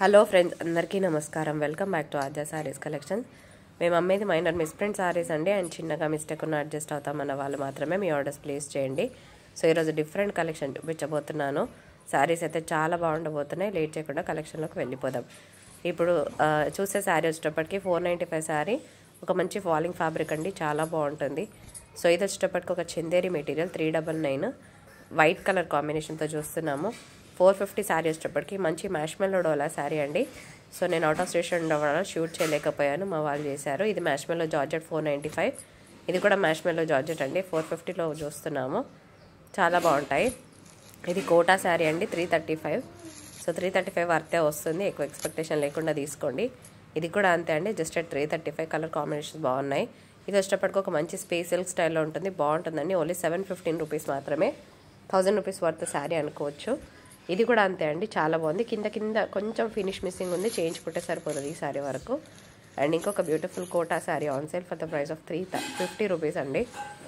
hello friends అందరికీ నమస్కారం welcome back to Aadya saris collection మేము అమ్మేది మైనర్ మిస్ప్రింట్ సారీస్ అండి అండ్ చిన్నగా మిస్టేక్ ఉన్న అడ్జస్ట్ అవుతామన్న వాళ్ళు మాత్రమే మీ ఆర్డర్స్ ప్లేస్ చేయండి సో ఈరోజు డిఫరెంట్ కలెక్షన్ చూపించబోతున్నాను సారీస్ అయితే చాలా బాగుండబోతున్నాయి లేట్ చేయకుండా కలెక్షన్లోకి వెళ్ళిపోదాం ఇప్పుడు ఆ, చూసే శారీ వచ్చేటప్పటికి ఫోర్ నైంటీ ఫైవ్ శారీ ఒక మంచి ఫాలింగ్ ఫ్యాబ్రిక్ అండి చాలా బాగుంటుంది సో ఇది వచ్చేటప్పటికి ఒక Chanderi material three double nine white colour కాంబినేషన్తో చూస్తున్నాము ఫోర్ ఫిఫ్టీ శారీ వచ్చేటప్పటికి మంచి మ్యాష్మెల్లో డోలా శారీ అండి సో నేను అవుట్ ఆఫ్ స్టేషన్ ఉండడం వల్ల షూట్ చేయలేకపోయాను మా వాళ్ళు చేశారు ఇది marshmallow georgette four ninety five ఇది కూడా మ్యాష్మెల్లో జార్జెట్ అండి ఫోర్ ఫిఫ్టీలో చూస్తున్నాము చాలా బాగుంటాయి ఇది కోటా శారీ అండి three thirty five so three thirty five వర్తే వస్తుంది ఎక్కువ ఎక్స్పెక్టేషన్ లేకుండా తీసుకోండి ఇది కూడా అంతే అండి just three thirty five colour combinations బాగున్నాయి ఇది వచ్చేటప్పటికి ఒక మంచి స్పేస్ సిల్క్ స్టైల్లో ఉంటుంది బాగుంటుందండి ఓన్లీ సెవెన్ ఫిఫ్టీన్ రూపీస్ మాత్రమే థౌజండ్ రూపీస్ వర్త్ శారీ అనుకోవచ్చు ఇది కూడా అంతే అండి చాలా బాగుంది కింద కింద కొంచెం ఫినిష్ మిస్సింగ్ ఉంది చేయించుకుంటే సరిపోతుంది ఈ శారీ వరకు అండ్ ఇంకొక beautiful Kota sari on sale for the price of three fifty rupees అండి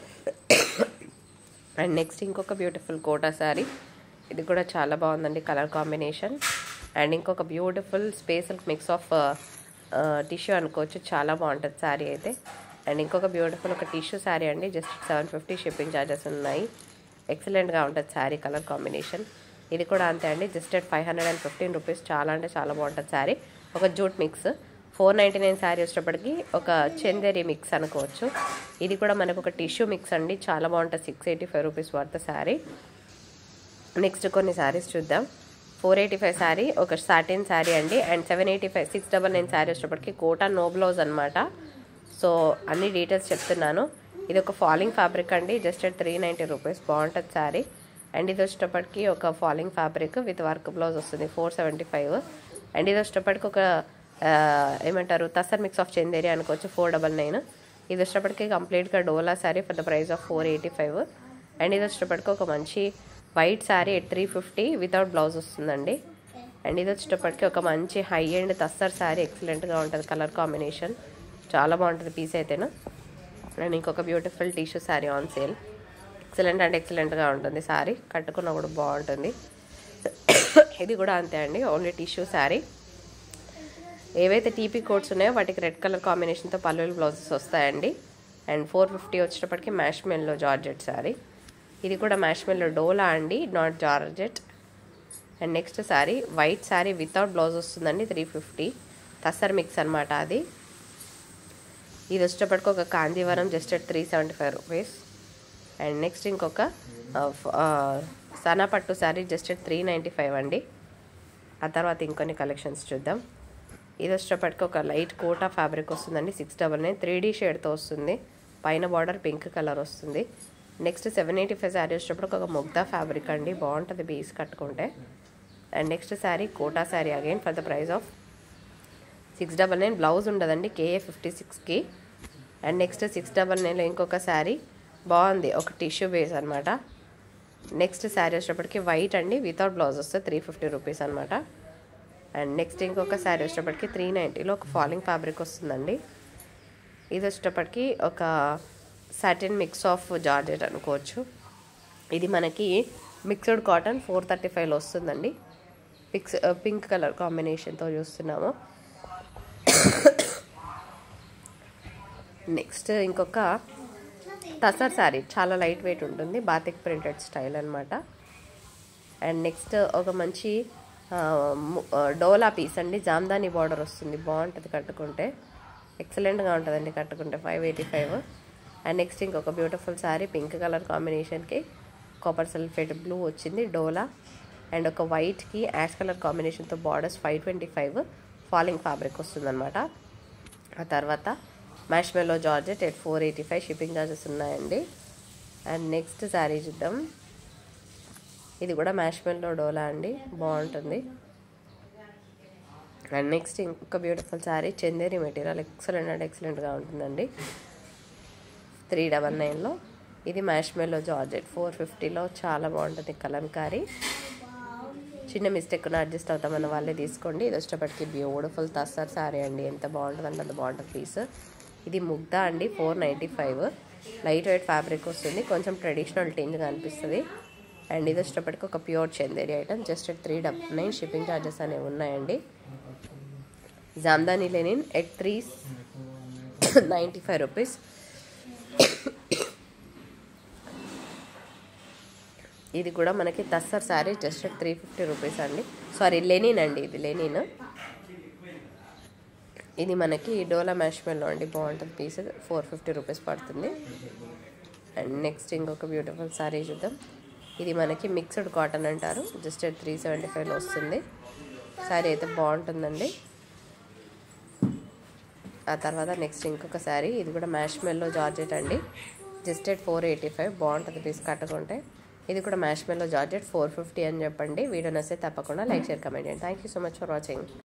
అండ్ నెక్స్ట్ ఇంకొక బ్యూటిఫుల్ కోటా శారీ ఇది కూడా చాలా బాగుందండి కలర్ కాంబినేషన్ అండ్ ఇంకొక beautiful space mix of tissue అనుకోవచ్చు చాలా బాగుంటుంది శారీ అయితే అండ్ ఇంకొక బ్యూటిఫుల్ ఒక టిష్యూ శారీ అండి just seven fifty shipping charges ఉన్నాయి ఎక్సలెంట్గా ఉంటుంది శారీ కలర్ కాంబినేషన్ ఇది కూడా అంతే అండి just at five hundred and fifteen rupees చాలా అంటే చాలా బాగుంటుంది శారీ ఒక jute mix four ninety nine sari వచ్చేటప్పటికి ఒక చందేరి మిక్స్ అనుకోవచ్చు ఇది కూడా మనకు ఒక టిష్యూ మిక్స్ అండి చాలా బాగుంటుంది six eighty five rupees worth sari next కొన్ని శారీస్ చూద్దాం ఫోర్ ఎయిటీ ఫైవ్ శారీ ఒక సాటిన్ శారీ అండి and seven eighty five six double nine sari వచ్చేటప్పటికి కోటా నో బ్లౌజ్ అనమాట సో అన్ని డీటెయిల్స్ చెప్తున్నాను ఇది ఒక ఫాలింగ్ ఫ్యాబ్రిక్ అండి జస్ట్ త్రీ నైంటీ రూపీస్ బాగుంటుంది శారీ అండ్ ఇది వచ్చేటప్పటికి ఒక falling fabric with work blouse వస్తుంది ఫోర్ సెవెంటీ ఫైవ్ అండ్ ఇది వచ్చేటప్పటికి ఒక ఆ, ఏమంటారు తసర్ మిక్స్ ఆఫ్ చందేరి అనుకోవచ్చు ఫోర్ డబల్ నైన్ ఇది వచ్చేటప్పటికి కంప్లీట్గా Dola sari for the price of four eighty five and ఇది వచ్చేటప్పటికి ఒక మంచి white sari at three fifty without blouse వస్తుందండి అండ్ ఇది వచ్చేటప్పటికి ఒక మంచి హై అండ్ తస్తర్ శారీ ఎక్సలెంట్గా ఉంటుంది కలర్ కాంబినేషన్ చాలా బాగుంటుంది పీస్ అయితేను అండ్ ఇంకొక beautiful tissue sari on sale excellent and ఎక్సలెంట్గా ఉంటుంది శారీ కట్టుకున్న కూడా బాగుంటుంది ఇది కూడా అంతే అండి ఓన్లీ టిష్యూ శారీ ఏవైతే టీపీ కోడ్స్ ఉన్నాయో వాటికి రెడ్ కలర్ కాంబినేషన్తో పల్లెలు బ్లౌజెస్ వస్తాయండి అండ్ ఫోర్ ఫిఫ్టీ వచ్చేటప్పటికి మ్యాష్మెల్లో జార్జెట్ శారీ ఇది కూడా మ్యాష్మెల్లో డోలా అండి not georgette and next sari white sari without blouse వస్తుందండి త్రీ ఫిఫ్టీ తసర్ మిక్స్ అనమాట అది ఇది వచ్చేటప్పటికి ఒక Kanjeevaram just three seventy five rupees and next ఇంకొక సనా పట్టు sari just three ninety five అండి ఆ తర్వాత ఇంకొన్ని కలెక్షన్స్ చూద్దాం ఇది వచ్చేటప్పటికి ఒక లైట్ కోటా ఫ్యాబ్రిక్ వస్తుందండి six double nine three D షేడ్తో వస్తుంది పైన బార్డర్ పింక్ కలర్ వస్తుంది next seven eighty five sari వచ్చేటప్పటికి ఒక ముగ్ధా ఫ్యాబ్రిక్ అండి బాగుంటుంది బీస్ కట్టుకుంటే and next sari Kota sari again for the price of six double nine blouse ఉండదండి కేఏ ఫిఫ్టీ సిక్స్కి అండ్ నెక్స్ట్ సిక్స్ డబల్ నైన్లో ఇంకొక శారీ బాగుంది ఒక టిష్యూ బేస్ అనమాట నెక్స్ట్ శారీ వచ్చేటప్పటికి వైట్ అండి వితౌట్ బ్లౌజ్ వస్తే త్రీ ఫిఫ్టీ రూపీస్ అనమాట అండ్ నెక్స్ట్ ఇంకొక శారీ వచ్చేటప్పటికి త్రీ నైంటీలో ఒక ఫాలింగ్ ఫ్యాబ్రిక్ వస్తుందండి ఇది వచ్చేటప్పటికి ఒక సాటిన్ మిక్స్ ఆఫ్ జార్జెట్ అనుకోవచ్చు ఇది మనకి మిక్స్డ్ కాటన్ ఫోర్ థర్టీ ఫైవ్లో వస్తుందండి పిక్స్ పింక్ కలర్ కాంబినేషన్తో చూస్తున్నాము నెక్స్ట్ ఇంకొక తసర్ శారీ చాలా లైట్ వెయిట్ ఉంటుంది బాతిక్ ప్రింటెడ్ స్టైల్ అనమాట అండ్ నెక్స్ట్ ఒక మంచి ఆ, ము- ఆ, డోలా పీస్ అండి జామ్దాని బార్డర్ వస్తుంది బాగుంటుంది కట్టుకుంటే ఎక్సలెంట్గా ఉంటుందండి కట్టుకుంటే five eighty five and next ఇంకొక బ్యూటిఫుల్ శారీ పింక్ కలర్ కాంబినేషన్కి కాపర్ సల్ఫేట్ బ్లూ వచ్చింది డోలా అండ్ ఒక వైట్కి యాష్ కలర్ కాంబినేషన్తో borders five twenty five falling fabric వస్తుందన్నమాట ఆ తర్వాత marshmallow georgette at four eighty five shipping charges ఉన్నాయండి అండ్ నెక్స్ట్ శారీ చూద్దాం ఇది కూడా మ్యాష్మెల్లో డోలా అండి బాగుంటుంది అండ్ నెక్స్ట్ ఇంకొక beautiful sari Chanderi material excellent and ఎక్సలెంట్గా ఉంటుందండి త్రీ డబల్ నైన్లో ఇది మ్యాష్మెల్లో జార్జెట్ ఫోర్ ఫిఫ్టీలో చాలా బాగుంటుంది కలంకారీ చిన్న మిస్టేక్ అడ్జస్ట్ అవుతామన్న వాళ్ళే తీసుకోండి ఇది వచ్చేటప్పటికి బ్యూటిఫుల్ తస్సర్ శారీ అండి ఎంత బాగుంటుందంటే అంత బాగుంటుంది పీస్ ఇది ముగ్ధ అండి four ninety five light weight fabric వస్తుంది కొంచెం ట్రెడిషనల్ టింజ్గా అనిపిస్తుంది అండ్ ఇది వచ్చేటప్పటికి ఒక pure Chanderi item just three double nine shipping charges అనేవి ఉన్నాయండి Jamdani linen at three ninety five rupees ఇది కూడా మనకి tussar sari just three fifty rupees అండి సారీ లెనిన్ అండి ఇది లెనిన్ ఇది మనకి డోలా మ్యాష్మెల్లో అండి బాగుంటుంది పీస్ ఫోర్ ఫిఫ్టీ రూపీస్ పడుతుంది అండ్ నెక్స్ట్ ఇంకొక బ్యూటిఫుల్ శారీ చూద్దాం ఇది మనకి మిక్స్డ్ కాటన్ అంటారు జస్ట్ త్రీ సెవెంటీ ఫైవ్లో వస్తుంది శారీ అయితే బాగుంటుందండి ఆ తర్వాత నెక్స్ట్ ఇంకొక శారీ ఇది కూడా మ్యాష్మెల్లో జార్జెట్ అండి just at four eighty five బాగుంటుంది పీస్ కట్టుకుంటే ఇది కూడా మ్యాష్మెల్లో జార్జెట్ ఫోర్ ఫిఫ్టీ అని చెప్పండి వీడియో నస్తే తప్పకుండా లైక్ షేర్ కమెంట్ చేయండి thank you so much for watching